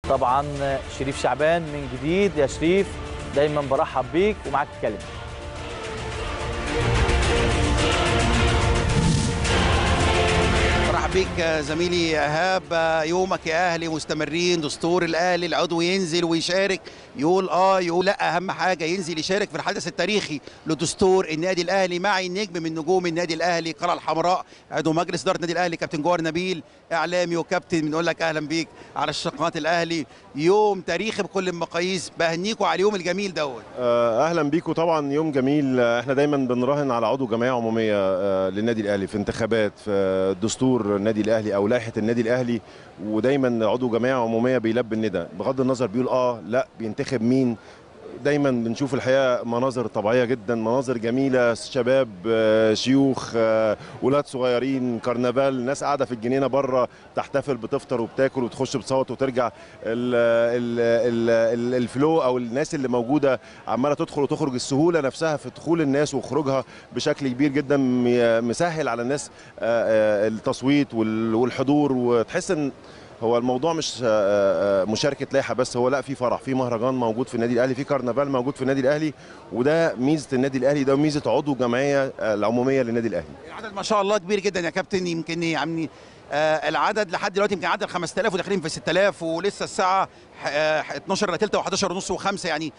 طبعا شريف شعبان من جديد يا شريف دايما برحب بيك ومعاك الكلمه مرحب بيك زميلي ايهاب يومك يا اهلي مستمرين دستور الاهلي العضو ينزل ويشارك يقول اه يقول لا اهم حاجه ينزل يشارك في الحدث التاريخي لدستور النادي الاهلي معي نجم من نجوم النادي الاهلي قلعه الحمراء عضو مجلس اداره النادي الاهلي كابتن جوهر نبيل اعلامي وكابتن بنقول لك اهلا بيك على الشقات الاهلي يوم تاريخي بكل المقاييس بهنيكوا على اليوم الجميل دوت اهلا بيكم طبعا يوم جميل احنا دايما بنراهن على عضو جمعيه عموميه للنادي الاهلي في انتخابات في دستور النادي الاهلي او لائحه النادي الاهلي ودايما عضو جمعيه عموميه بيلبي الندى بغض النظر بيقول اه لا بينتخب مين دايما بنشوف الحقيقه مناظر طبيعيه جدا مناظر جميله شباب شيوخ ولاد صغيرين كرنفال ناس قاعده في الجنينه بره تحتفل بتفطر وبتاكل وتخش بتصوت وترجع ال ال ال الفلو او الناس اللي موجوده عماله تدخل وتخرج السهوله نفسها في دخول الناس وخروجها بشكل كبير جدا مسهل على الناس التصويت والحضور وتحس ان هو الموضوع مش مشاركه لائحه بس هو لا في فرح في مهرجان موجود في النادي الاهلي في كرنفال موجود في النادي الاهلي وده ميزه النادي الاهلي ده ميزه عضو الجمعيه العموميه للنادي الاهلي العدد ما شاء الله كبير جدا يا كابتن يمكن يعني آه العدد لحد دلوقتي يمكن عدد 5000 وداخلين في 6000 ولسه الساعه آه 12 الا ثلث و11 ونص و5 يعني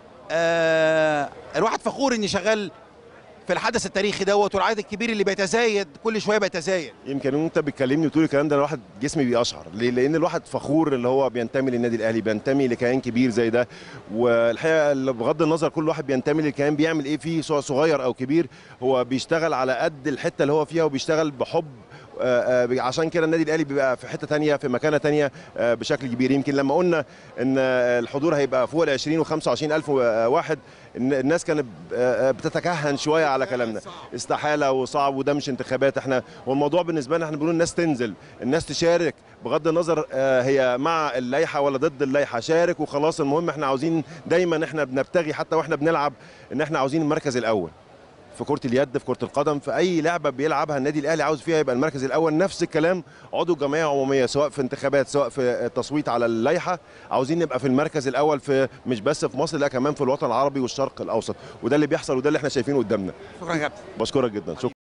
آه الواحد فخور اني شغال في الحدث التاريخي دوت والعدد الكبير اللي بيتزايد كل شويه بيتزايد يمكن انت بتكلمني وتقول الكلام ده الواحد جسمي بيقشعر ليه؟ لان الواحد فخور اللي هو بينتمي للنادي الاهلي بينتمي لكيان كبير زي ده والحقيقه بغض النظر كل واحد بينتمي للكيان بيعمل ايه فيه سواء صغير او كبير هو بيشتغل على قد الحته اللي هو فيها وبيشتغل بحب عشان كده النادي الاهلي بيبقى في حته تانية في مكانه تانية بشكل كبير يمكن لما قلنا ان الحضور هيبقى فوق ال 20 و 25 الف واحد الناس كانت بتتكهن شويه على كلامنا استحاله وصعب وده مش انتخابات احنا والموضوع بالنسبه لنا احنا بنقول الناس تنزل الناس تشارك بغض النظر هي مع اللائحه ولا ضد اللائحه شارك وخلاص المهم احنا عاوزين دايما احنا بنبتغي حتى واحنا بنلعب ان احنا عاوزين المركز الاول في كره اليد في كره القدم في اي لعبه بيلعبها النادي الاهلي عاوز فيها يبقى المركز الاول نفس الكلام عضو جمعيه عموميه سواء في انتخابات سواء في التصويت على اللائحه عاوزين نبقى في المركز الاول في مش بس في مصر لا كمان في الوطن العربي والشرق الاوسط وده اللي بيحصل وده اللي احنا شايفينه قدامنا شكرا يا كابتن بشكرك جدا شكرا